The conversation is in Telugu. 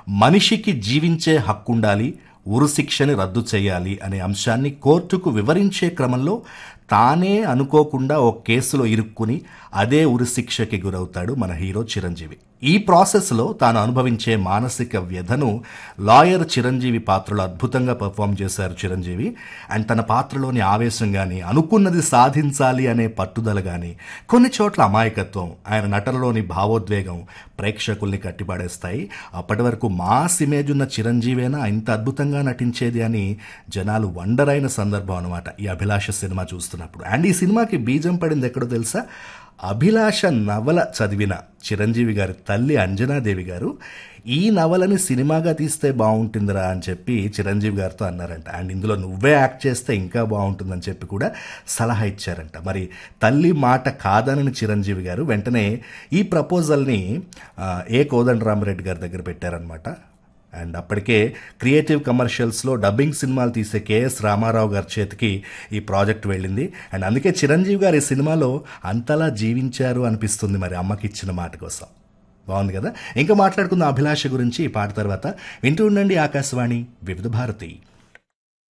మనిషికి జీవించే హక్కుండాలి ఉరిశిక్షని రద్దు చేయాలి అనే అంశాన్ని కోర్టుకు వివరించే క్రమంలో తానే అనుకోకుండా ఓ కేసులో ఇరుక్కుని అదే ఉరిశిక్షకి గురవుతాడు మన హీరో చిరంజీవి ఈ ప్రాసెస్లో తాను అనుభవించే మానసిక వ్యధను లాయర్ చిరంజీవి పాత్రలో అద్భుతంగా పర్ఫామ్ చేశారు చిరంజీవి అండ్ తన పాత్రలోని ఆవేశం కానీ అనుకున్నది సాధించాలి అనే పట్టుదల కానీ కొన్ని చోట్ల అమాయకత్వం ఆయన నటనలోని భావోద్వేగం ప్రేక్షకుల్ని కట్టిపడేస్తాయి అప్పటి వరకు మాస్ ఇమేజ్ ఉన్న చిరంజీవేనా ఇంత అద్భుతంగా నటించేది అని జనాలు వండర్ అయిన సందర్భం అనమాట ఈ అభిలాష సినిమా చూస్తున్నప్పుడు అండ్ ఈ సినిమాకి బీజం పడింది ఎక్కడో తెలుసా అభిలాష నవల చదివిన చిరంజీవి గారి తల్లి అంజనాదేవి గారు ఈ నవలని సినిమాగా తీస్తే బాగుంటుందిరా అని చెప్పి చిరంజీవి గారితో అన్నారంట అండ్ ఇందులో నువ్వే యాక్ట్ చేస్తే ఇంకా బాగుంటుందని చెప్పి కూడా సలహా ఇచ్చారంట మరి తల్లి మాట కాదనని చిరంజీవి గారు వెంటనే ఈ ప్రపోజల్ని ఆ, ఏ కోదండరామరెడ్డి గారి దగ్గర పెట్టారనమాట అండ్ అప్పటికే క్రియేటివ్ కమర్షియల్స్లో డబ్బింగ్ సినిమాలు తీసే కేఎస్ రామారావు గారి చేతికి ఈ ప్రాజెక్ట్ వెళ్ళింది అండ్ అందుకే చిరంజీవి గారు ఈ సినిమాలో అంతలా జీవించారు అనిపిస్తుంది మరి అమ్మకి ఇచ్చిన మాట కోసం బాగుంది కదా ఇంకా మాట్లాడుకుందాం అభిలాష గురించి ఈ పాట తర్వాత వింటూ ఉండండి ఆకాశవాణి వివిధ భారతి